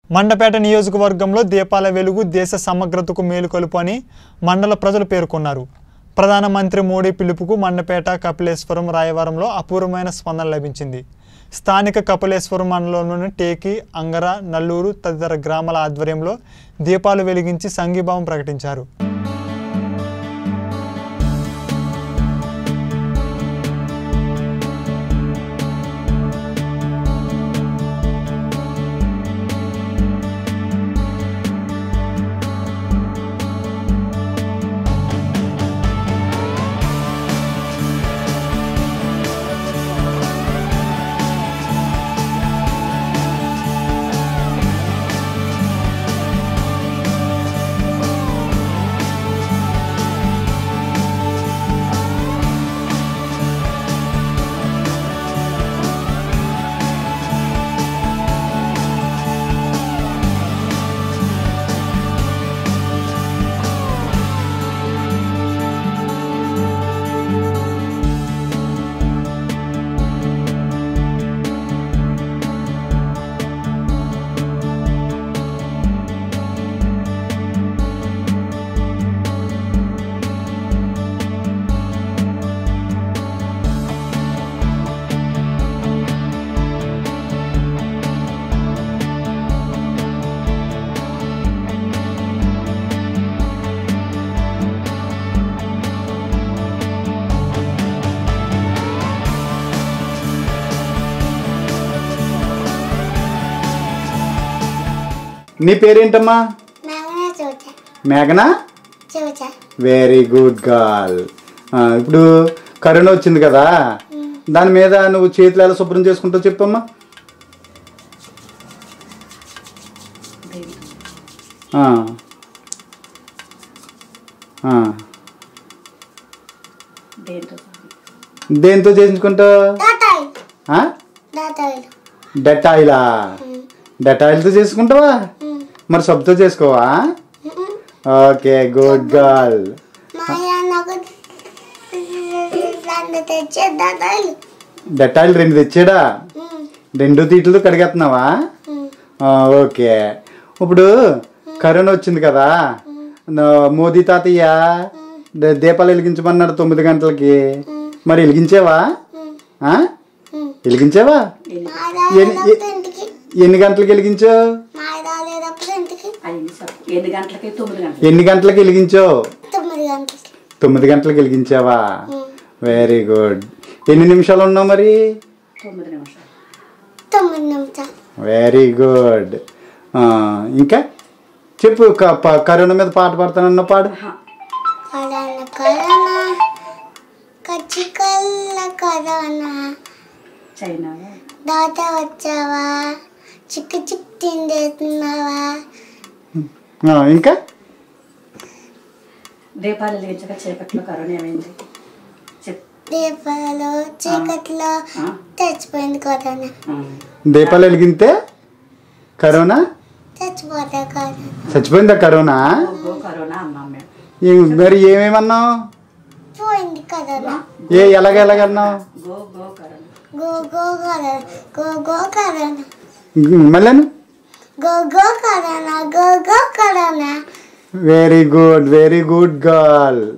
మండపేట నియోజకవర్గంలో దీపాల వెలుగు దేశ సమగ్రతకు మేలుకొలుపు అని మండల ప్రజలు పేర్కొన్నారు ప్రధానమంత్రి మోడీ పిలుపుకు మండపేట కపిలేశ్వరం రాయవరంలో అపూర్వమైన స్పందన లభించింది స్థానిక కపిలేశ్వరం మండలంలోని టేకి అంగర నల్లూరు తదితర గ్రామాల ఆధ్వర్యంలో దీపాలు వెలిగించి సంఘీభావం ప్రకటించారు నీ పేరేంటమ్మా మేఘన చూచ మేఘనా చూచ వెరీ గుడ్ గర్ల్ ఇప్పుడు కరోనా వచ్చింది కదా దాని మీద నువ్వు చేతులు ఎలా శుభ్రం చేసుకుంటావు చెప్పమ్మా ఆ. ఆ. దేంతో చేయించుకుంటావు దాతాయి ఆ? దాతాయి డెటాయిలా డెటాయిల్తో చేసుకుంటావా మరి సబ్బుతో చేసుకోవా ఓకే గుడ్ గర్ల్ మాయా నాకు రెండు తెచ్చే దాతాయి డెటాయిల్ రెండు తెచ్చాడా రెండు తీట్లతో కడిగేస్తున్నావా ఆ, ఓకే ఇప్పుడు కరోనా వచ్చింది కదా నా- మోదీ తాతయ్య ద- దీపాలు వెలిగించమన్నాడు తొమ్మిది గంటలకి మరి వెలిగించావా ఆ? వెలిగించావా ఎన్ని- ఎ- ఇంటికి ఎన్ని గంటలకు వెలిగించావు మాయ రాలేదప్పుడు ఇంటికి అయింది సార్ ఎన్ని గంటలకి తొమ్మిది గంటలకి ఎన్ని గంటలకు వెలిగించావు తొమ్మిది గంటలకి తొమ్మిది గంటలకు వెలిగించావా వెరీ గుడ్ ఎన్ని నిమిషాలు ఉన్నావు మరి తొమ్మిది నిమిషాలు తొమ్మిది నిమిషాలు వెరీ గుడ్ ఇంకా చెప్పు క- ప- కరోనా మీద పాట పాడతానన్న పాడు కరోనా కరోనా కచ్చి కల్ల కరోనా చైనా దాత వచ్చావా చిక్కు చిక్కు తిండేస్తున్నావా ఆ, ఇంకా దీపాలు వెలిగించక చీకట్లో కరోనా ఏమైంది చెప్ దీపాలు చీకట్లో ఆ? చచ్చిపోయింది కరోనా ఆ. దీపాలు వెలిగితే కరోనా చచ్చిపోతా కరోనా చచ్చిపోయిందా కరోనా గో గో కరోనా అన్నాం మేము ఏం- మరి ఏమేమన్నావు పోయింది కరోనా ఏ ఎలాగ ఎలాగన్నావు go go corona go go corona go go corona మళ్ళీ go go corona go go corona very good very good girl